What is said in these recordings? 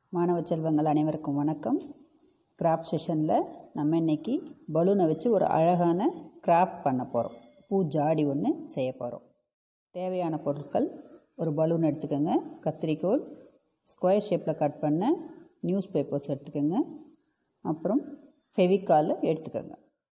மாணவ செல்வங்கள் அனைவருக்கும் வணக்கம் கிராஃப்ட் செஷனில் நம்ம இன்னைக்கு பலூனை வச்சு ஒரு அழகான கிராஃப்ட் பண்ண போகிறோம் பூ ஜாடி ஒன்று செய்ய போகிறோம் தேவையான பொருட்கள் ஒரு பலூன் எடுத்துக்கோங்க கத்திரிக்கோல் ஸ்கொயர் ஷேப்பில் கட் பண்ண நியூஸ் பேப்பர்ஸ் எடுத்துக்கோங்க அப்புறம் ஃபெவிக்கால் எடுத்துக்கோங்க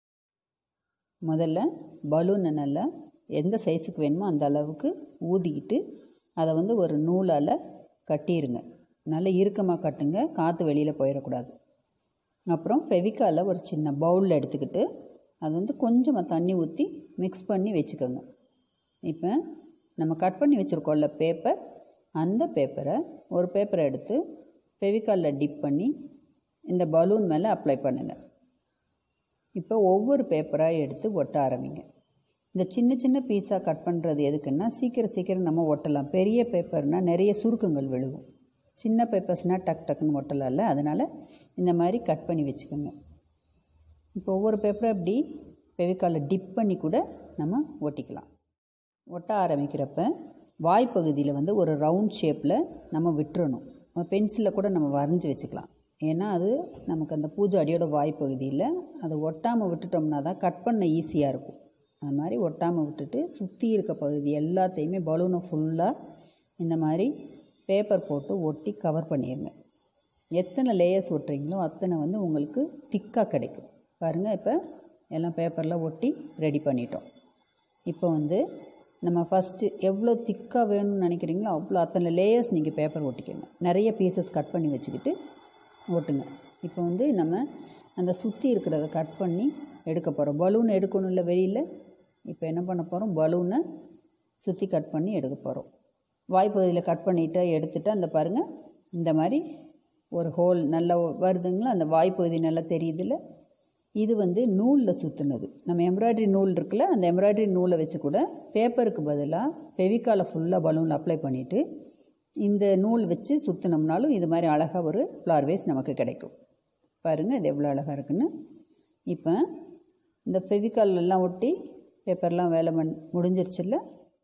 முதல்ல பலூனை நல்லா எந்த சைஸுக்கு வேணுமோ அந்த அளவுக்கு ஊதிக்கிட்டு அதை வந்து ஒரு நூலால் கட்டிடுங்க நல்லா இறுக்கமாக கட்டுங்க காற்று வெளியில் போயிடக்கூடாது அப்புறம் ஃபெவிக்காலில் ஒரு சின்ன பவுலில் எடுத்துக்கிட்டு அது வந்து கொஞ்சமாக தண்ணி ஊற்றி மிக்ஸ் பண்ணி வச்சுக்கோங்க இப்போ நம்ம கட் பண்ணி வச்சுருக்கோம்ல பேப்பர் அந்த பேப்பரை ஒரு பேப்பரை எடுத்து ஃபெவிக்காலில் டிப் பண்ணி இந்த பலூன் மேலே அப்ளை பண்ணுங்கள் இப்போ ஒவ்வொரு பேப்பராக எடுத்து ஒட்ட ஆரம்பிங்க இந்த சின்ன சின்ன பீஸாக கட் பண்ணுறது எதுக்குன்னா சீக்கிரம் சீக்கிரம் நம்ம ஒட்டலாம் பெரிய பேப்பர்னால் நிறைய சுருக்கங்கள் விழுகும் சின்ன பேப்பர்ஸ்னால் டக் டக்குன்னு ஒட்டலாம்ல அதனால் இந்த மாதிரி கட் பண்ணி வச்சுக்கோங்க இப்போ ஒவ்வொரு பேப்பரை அப்படி ஃபெவிக்காலில் டிப் பண்ணி கூட நம்ம ஒட்டிக்கலாம் ஒட்ட ஆரம்பிக்கிறப்ப வாய்ப்பகுதியில் வந்து ஒரு ரவுண்ட் ஷேப்பில் நம்ம விட்டுறணும் பென்சிலில் கூட நம்ம வரைஞ்சி வச்சுக்கலாம் ஏன்னா அது நமக்கு அந்த பூஜை அடியோட வாய்ப்பகுதியில் அதை ஒட்டாமல் விட்டுட்டோம்னா தான் கட் பண்ண ஈஸியாக இருக்கும் அது மாதிரி ஒட்டாமல் விட்டுட்டு சுற்றி இருக்க பகுதி எல்லாத்தையுமே பலூனை ஃபுல்லாக இந்த மாதிரி பேப்பர் போட்டு ஒட்டி கவர் பண்ணிடுங்க எத்தனை லேயர்ஸ் ஒட்டுறீங்களோ அத்தனை வந்து உங்களுக்கு திக்காக கிடைக்கும் பாருங்கள் இப்போ எல்லாம் பேப்பரில் ஒட்டி ரெடி பண்ணிட்டோம் இப்போ வந்து நம்ம ஃபஸ்ட்டு எவ்வளோ திக்காக வேணும்னு நினைக்கிறீங்களோ அவ்வளோ அத்தனை லேயர்ஸ் நீங்கள் பேப்பர் ஒட்டிக்கோங்க நிறைய பீசஸ் கட் பண்ணி வச்சுக்கிட்டு ஓட்டுங்க இப்போ வந்து நம்ம அந்த சுற்றி இருக்கிறத கட் பண்ணி எடுக்க போகிறோம் பலூன் எடுக்கணும் இல்லை வெளியில் இப்போ என்ன பண்ண போகிறோம் பலூனை சுற்றி கட் பண்ணி எடுக்க போகிறோம் வாய்ப்பகுதியில் கட் பண்ணிவிட்டு எடுத்துகிட்டு அந்த பாருங்கள் இந்த மாதிரி ஒரு ஹோல் நல்லா வருதுங்களா அந்த வாய்ப்பகுதி நல்லா தெரியுதுல்ல இது வந்து நூலில் சுற்றுனது நம்ம எம்ப்ராய்டரி நூல் இருக்குல்ல அந்த எம்ப்ராய்டரி நூலை வச்சு கூட பேப்பருக்கு பதிலாக ஃபெவிக்காலை ஃபுல்லாக பலூனில் அப்ளை பண்ணிவிட்டு இந்த நூல் வச்சு சுற்றினோம்னாலும் இது மாதிரி அழகாக ஒரு ஃப்ளார் வேஸ் நமக்கு கிடைக்கும் பாருங்கள் இது எவ்வளோ அழகாக இருக்குன்னு இப்போ இந்த ஃபெவிக்கால் எல்லாம் ஒட்டி பேப்பர்லாம் வேலை மண் முடிஞ்சிருச்சுல்ல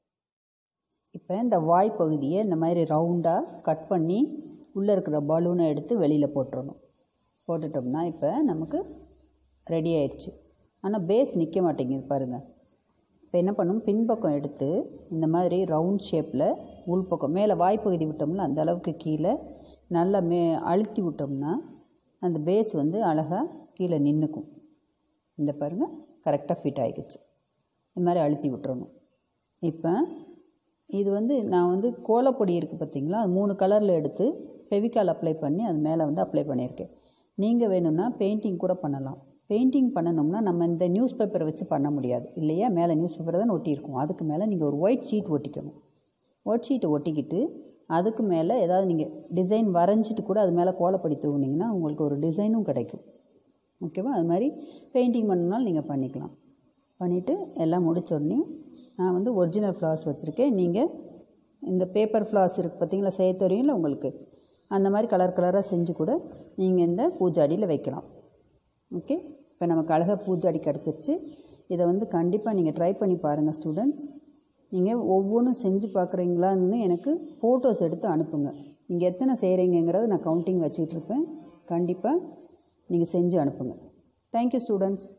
இப்போ இந்த வாய் பகுதியை இந்த மாதிரி ரவுண்டாக கட் பண்ணி உள்ளே இருக்கிற பலூனை எடுத்து வெளியில் போட்டுறணும் போட்டுட்டோம்னா இப்போ நமக்கு ரெடி ஆயிடுச்சு ஆனால் பேஸ் நிற்க மாட்டேங்குது பாருங்கள் இப்போ என்ன பண்ணும் பின்பக்கம் எடுத்து இந்த மாதிரி ரவுண்ட் ஷேப்பில் உள்பக்கம் மேலே வாய்ப்பகுதி விட்டோம்னா அந்த அளவுக்கு கீழே நல்லா மே அழுத்தி விட்டோம்னா அந்த பேஸ் வந்து அழகாக கீழே நின்றுக்கும் இந்த பாருங்கள் கரெக்டாக ஃபிட் ஆகிடுச்சு இது மாதிரி அழுத்தி விட்டுறணும் இப்போ இது வந்து நான் வந்து கோலப்பொடி இருக்குது பார்த்தீங்களா அது மூணு கலரில் எடுத்து ஃபெவிக்கால் அப்ளை பண்ணி அது மேலே வந்து அப்ளை பண்ணியிருக்கேன் நீங்கள் வேணும்னா பெயிண்டிங் கூட பண்ணலாம் பெயிண்டிங் பண்ணணும்னா நம்ம இந்த நியூஸ் பேப்பரை வச்சு பண்ண முடியாது இல்லையா மேலே நியூஸ் பேப்பர் தான் ஒட்டியிருக்கும் அதுக்கு மேலே நீங்கள் ஒரு ஒயிட் ஷீட் ஒட்டிக்கணும் ஒயிட் ஷீட்டை ஒட்டிக்கிட்டு அதுக்கு மேலே ஏதாவது நீங்கள் டிசைன் வரைஞ்சிட்டு கூட அது மேலே கோலப்படி தூவுனீங்கன்னா உங்களுக்கு ஒரு டிசைனும் கிடைக்கும் ஓகேவா அது மாதிரி பெயிண்டிங் பண்ணணுனாலும் நீங்கள் பண்ணிக்கலாம் பண்ணிவிட்டு எல்லாம் முடிச்ச உடனே நான் வந்து ஒரிஜினல் ஃப்ளார்ஸ் வச்சுருக்கேன் நீங்கள் இந்த பேப்பர் ஃப்ளார்ஸ் இருக்குது பார்த்தீங்களா செய்ய தெரியும்ல உங்களுக்கு அந்த மாதிரி கலர் கலராக செஞ்சு கூட நீங்கள் இந்த பூஜாடியில் வைக்கலாம் ஓகே இப்போ நமக்கு அழகாக பூஜாடி கிடச்சிருச்சு இதை வந்து கண்டிப்பாக நீங்கள் ட்ரை பண்ணி பாருங்கள் ஸ்டூடெண்ட்ஸ் நீங்கள் ஒவ்வொன்றும் செஞ்சு பார்க்குறீங்களான்னு எனக்கு ஃபோட்டோஸ் எடுத்து அனுப்புங்க நீங்கள் எத்தனை செய்கிறீங்கிறத நான் கவுண்டிங் வச்சுக்கிட்டு இருப்பேன் கண்டிப்பாக நீங்கள் செஞ்சு அனுப்புங்க தேங்க்யூ ஸ்டூடெண்ட்ஸ்